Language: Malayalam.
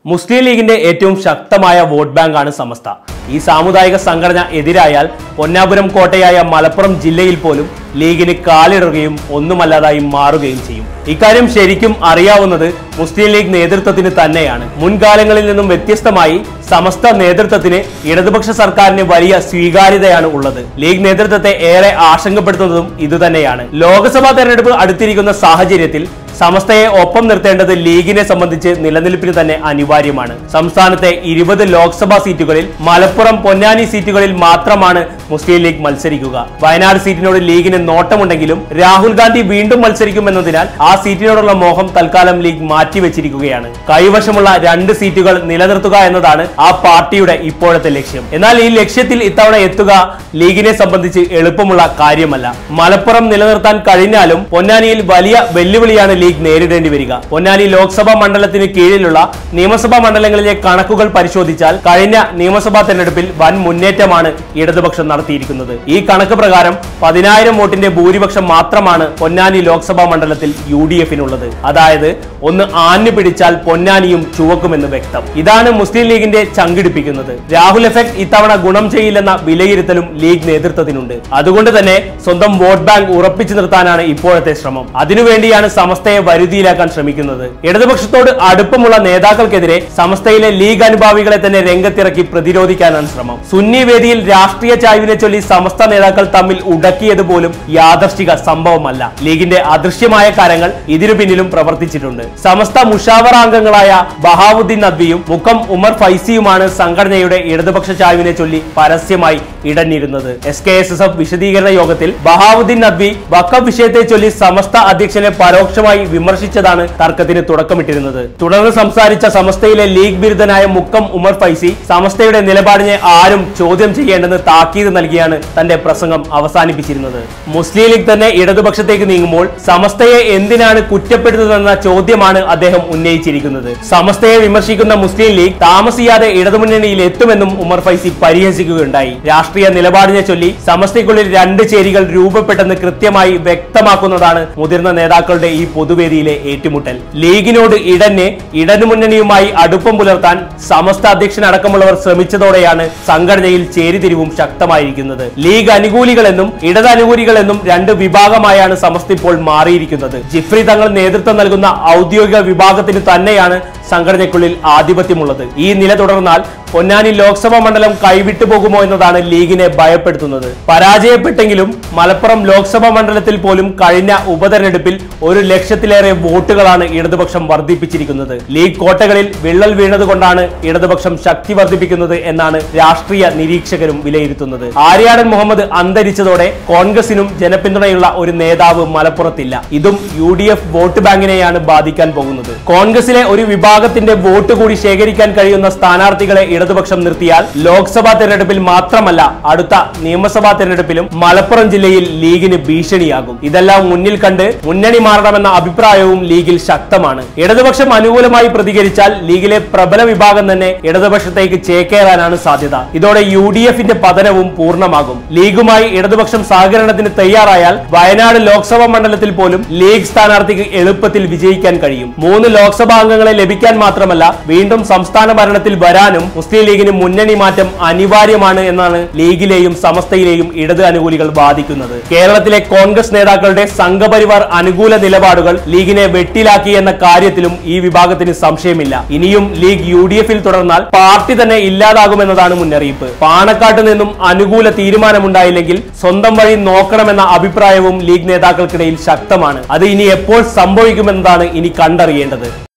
മുസ്ലിം ലീഗിന്റെ ഏറ്റവും ശക്തമായ വോട്ട് ബാങ്കാണ് സമസ്ത ഈ സാമുദായിക സംഘടന എതിരായാൽ പൊന്നാപുരം കോട്ടയായ മലപ്പുറം ജില്ലയിൽ പോലും ലീഗിന് കാലിടുകയും ഒന്നുമല്ലാതായി മാറുകയും ചെയ്യും ഇക്കാര്യം ശരിക്കും അറിയാവുന്നത് മുസ്ലിം ലീഗ് നേതൃത്വത്തിന് തന്നെയാണ് മുൻകാലങ്ങളിൽ നിന്നും വ്യത്യസ്തമായി സമസ്ത നേതൃത്വത്തിന് ഇടതുപക്ഷ സർക്കാരിന് വലിയ സ്വീകാര്യതയാണ് ഉള്ളത് ലീഗ് നേതൃത്വത്തെ ഏറെ ആശങ്കപ്പെടുത്തുന്നതും ഇതുതന്നെയാണ് ലോക്സഭാ തെരഞ്ഞെടുപ്പ് അടുത്തിരിക്കുന്ന സാഹചര്യത്തിൽ സമസ്തയെ ഒപ്പം നിർത്തേണ്ടത് ലീഗിനെ സംബന്ധിച്ച് നിലനിൽപ്പിന് തന്നെ അനിവാര്യമാണ് സംസ്ഥാനത്തെ ഇരുപത് ലോക്സഭാ സീറ്റുകളിൽ മലപ്പുറം പൊന്നാനി സീറ്റുകളിൽ മാത്രമാണ് മുസ്ലിം ലീഗ് മത്സരിക്കുക വയനാട് സീറ്റിനോട് ലീഗിന് നോട്ടമുണ്ടെങ്കിലും രാഹുൽ ഗാന്ധി വീണ്ടും മത്സരിക്കുമെന്നതിനാൽ ആ സീറ്റിനോടുള്ള മോഹം തൽക്കാലം ലീഗ് മാറ്റിവെച്ചിരിക്കുകയാണ് കൈവശമുള്ള രണ്ട് സീറ്റുകൾ നിലനിർത്തുക എന്നതാണ് ആ പാർട്ടിയുടെ ഇപ്പോഴത്തെ ലക്ഷ്യം എന്നാൽ ഈ ലക്ഷ്യത്തിൽ ഇത്തവണ എത്തുക ലീഗിനെ സംബന്ധിച്ച് എളുപ്പമുള്ള കാര്യമല്ല മലപ്പുറം നിലനിർത്താൻ കഴിഞ്ഞാലും പൊന്നാനിയിൽ വലിയ വെല്ലുവിളിയാണ് ലീഗ് നേരിടേണ്ടി വരിക പൊന്നാനി ലോക്സഭാ മണ്ഡലത്തിന് കീഴിലുള്ള നിയമസഭാ മണ്ഡലങ്ങളിലെ കണക്കുകൾ പരിശോധിച്ചാൽ കഴിഞ്ഞ നിയമസഭാ തെരഞ്ഞെടുപ്പിൽ വൻ മുന്നേറ്റമാണ് ഇടതുപക്ഷം നടത്തിയിരിക്കുന്നത് ഈ കണക്ക് പ്രകാരം പതിനായിരം വോട്ടിന്റെ ഭൂരിപക്ഷം മാത്രമാണ് പൊന്നാനി ലോക്സഭാ മണ്ഡലത്തിൽ യു ഡി എഫിനുള്ളത് അതായത് ഒന്ന് ആഞ്ഞു പിടിച്ചാൽ പൊന്നാനിയും ചുവക്കുമെന്ന് വ്യക്തം ഇതാണ് മുസ്ലിം ലീഗിന്റെ ചങ്കിടിപ്പിക്കുന്നത് രാഹുൽ എഫക്ട് ഇത്തവണ ഗുണം ചെയ്യില്ലെന്ന വിലയിരുത്തലും ലീഗ് നേതൃത്വത്തിനുണ്ട് അതുകൊണ്ട് തന്നെ സ്വന്തം വോട്ട് ബാങ്ക് ഉറപ്പിച്ചു നിർത്താനാണ് ഇപ്പോഴത്തെ ശ്രമം അതിനുവേണ്ടിയാണ് സമസ്തയെ വരുതിയിലാക്കാൻ ശ്രമിക്കുന്നത് ഇടതുപക്ഷത്തോട് അടുപ്പമുള്ള നേതാക്കൾക്കെതിരെ സമസ്തയിലെ ലീഗ് അനുഭാവികളെ തന്നെ രംഗത്തിറക്കി പ്രതിരോധിക്കാനാണ് ശ്രമം സുന്നി വേദിയിൽ രാഷ്ട്രീയ ചായ്വിനെ ചൊല്ലി സമസ്ത നേതാക്കൾ തമ്മിൽ ഉടക്കിയത് പോലും യാദർശിക സംഭവമല്ല ലീഗിന്റെ അദൃശ്യമായ കാര്യങ്ങൾ ഇതിനു പിന്നിലും പ്രവർത്തിച്ചിട്ടുണ്ട് സമസ്ത മുഷാവറ അംഗങ്ങളായ ബഹാവുദ്ദീൻ നദ്വിയും മുക്കം ഉമർ ഫൈസിയുമാണ് സംഘടനയുടെ ഇടതുപക്ഷ ചായ്വിനെ ചൊല്ലി പരസ്യമായി ഇടഞ്ഞിരുന്നത് S K S S F വിശദീകരണ യോഗത്തിൽ ബഹാവുദ്ദീൻ നദ്വി വക്കഫ് വിഷയത്തെ ചൊല്ലി സമസ്ത അധ്യക്ഷനെ പരോക്ഷമായി വിമർശിച്ചതാണ് തർക്കത്തിന് തുടക്കമിട്ടിരുന്നത് തുടർന്ന് സംസാരിച്ച സമസ്തയിലെ ലീഗ് ബിരുദനായ മുക്കം ഉമർ ഫൈസി സമസ്തയുടെ നിലപാടിനെ ആരും ചോദ്യം ചെയ്യേണ്ടെന്ന് താക്കീത് നൽകിയാണ് തന്റെ പ്രസംഗം അവസാനിപ്പിച്ചിരുന്നത് മുസ്ലിം ലീഗ് തന്നെ ഇടതുപക്ഷത്തേക്ക് നീങ്ങുമ്പോൾ സമസ്തയെ എന്തിനാണ് കുറ്റപ്പെടുത്തുന്നതെന്ന ചോദ്യമാണ് അദ്ദേഹം ഉന്നയിച്ചിരിക്കുന്നത് സമസ്തയെ വിമർശിക്കുന്ന മുസ്ലിം ലീഗ് താമസിയാതെ ഇടതുമുന്നണിയിൽ എത്തുമെന്നും ഉമർ ഫൈസി പരിഹസിക്കുകയുണ്ടായി രാഷ്ട്രീയ നിലപാടിനെ ചൊല്ലി സമസ്തയ്ക്കുള്ളിൽ രണ്ട് ചേരികൾ രൂപപ്പെട്ടെന്ന് കൃത്യമായി വ്യക്തമാക്കുന്നതാണ് മുതിർന്ന നേതാക്കളുടെ ഈ പൊതുവേദിയിലെ ഏറ്റുമുട്ടൽ ലീഗിനോട് ഇടഞ്ഞ് ഇടതുമുന്നണിയുമായി അടുപ്പം പുലർത്താൻ സമസ്ത അധ്യക്ഷനടക്കമുള്ളവർ ശ്രമിച്ചതോടെയാണ് സംഘടനയിൽ ചേരിതിരിവും ശക്തമായിരിക്കുന്നത് ലീഗ് അനുകൂലികളെന്നും ഇടത് അനുകൂലികളെന്നും രണ്ട് വിഭാഗമായാണ് സമസ്ത ഇപ്പോൾ മാറിയിരിക്കുന്നത് ജിഫ്രി തങ്ങൾ നേതൃത്വം നൽകുന്ന ഔദ്യോഗിക വിഭാഗത്തിന് തന്നെയാണ് സംഘടനയ്ക്കുള്ളിൽ ആധിപത്യമുള്ളത് ഈ നില തുടർന്നാൽ പൊന്നാനി ലോക്സഭാ മണ്ഡലം കൈവിട്ടു പോകുമോ എന്നതാണ് ലീഗിനെ ഭയപ്പെടുത്തുന്നത് പരാജയപ്പെട്ടെങ്കിലും മലപ്പുറം ലോക്സഭാ മണ്ഡലത്തിൽ പോലും കഴിഞ്ഞ ഉപതെരഞ്ഞെടുപ്പിൽ ഒരു ലക്ഷത്തിലേറെ വോട്ടുകളാണ് ഇടതുപക്ഷം വർദ്ധിപ്പിച്ചിരിക്കുന്നത് ലീഗ് കോട്ടകളിൽ വിള്ളൽ വീണതുകൊണ്ടാണ് ഇടതുപക്ഷം ശക്തി വർദ്ധിപ്പിക്കുന്നത് എന്നാണ് രാഷ്ട്രീയ നിരീക്ഷകരും വിലയിരുത്തുന്നത് ആര്യാടൻ മുഹമ്മദ് അന്തരിച്ചതോടെ കോൺഗ്രസിനും ജനപിന്തുണയുള്ള ഒരു നേതാവ് മലപ്പുറത്തില്ല ഇതും യു ഡി എഫ് വോട്ട് ബാങ്കിനെയാണ് ബാധിക്കാൻ പോകുന്നത് കോൺഗ്രസിലെ ഒരു വിഭാഗത്തിന്റെ വോട്ട് കൂടി ശേഖരിക്കാൻ കഴിയുന്ന സ്ഥാനാർത്ഥികളെ ഇടതുപക്ഷം നിർത്തിയാൽ ലോക്സഭാ തെരഞ്ഞെടുപ്പിൽ മാത്രമല്ല അടുത്ത നിയമസഭാ തെരഞ്ഞെടുപ്പിലും മലപ്പുറം ജില്ലയിൽ ലീഗിന് ഭീഷണിയാകും ഇതെല്ലാം മുന്നിൽ കണ്ട് മുന്നണി മാറണമെന്ന അഭിപ്രായവും ലീഗിൽ ശക്തമാണ് ഇടതുപക്ഷം അനുകൂലമായി പ്രതികരിച്ചാൽ ലീഗിലെ പ്രബല വിഭാഗം തന്നെ ഇടതുപക്ഷത്തേക്ക് ചേക്കേറാനാണ് സാധ്യത ഇതോടെ യു ഡി എഫിന്റെ പതനവും പൂർണ്ണമാകും ലീഗുമായി ഇടതുപക്ഷം സഹകരണത്തിന് തയ്യാറായാൽ വയനാട് ലോക്സഭാ മണ്ഡലത്തിൽ പോലും ലീഗ് സ്ഥാനാർത്ഥിക്ക് എളുപ്പത്തിൽ വിജയിക്കാൻ കഴിയും മൂന്ന് ലോക്സഭാ അംഗങ്ങളെ ലഭിക്കാൻ മാത്രമല്ല വീണ്ടും സംസ്ഥാന ഭരണത്തിൽ വരാനും മുസ്ലിം ലീഗിന് മുന്നണി മാറ്റം അനിവാര്യമാണ് എന്നാണ് ലീഗിലെയും സമസ്തയിലെയും ഇടത് അനുകൂലികൾ വാദിക്കുന്നത് കേരളത്തിലെ കോൺഗ്രസ് നേതാക്കളുടെ സംഘപരിവാർ അനുകൂല നിലപാടുകൾ ലീഗിനെ വെട്ടിലാക്കി എന്ന കാര്യത്തിലും ഈ വിഭാഗത്തിന് സംശയമില്ല ഇനിയും ലീഗ് യു ഡി എഫിൽ തുടർന്നാൽ പാർട്ടി തന്നെ ഇല്ലാതാകുമെന്നതാണ് മുന്നറിയിപ്പ് പാണക്കാട്ട് നിന്നും അനുകൂല തീരുമാനമുണ്ടായില്ലെങ്കിൽ സ്വന്തം വഴി നോക്കണമെന്ന അഭിപ്രായവും ലീഗ് നേതാക്കൾക്കിടയിൽ ശക്തമാണ് അത് ഇനി എപ്പോൾ സംഭവിക്കുമെന്നതാണ് ഇനി കണ്ടറിയേണ്ടത്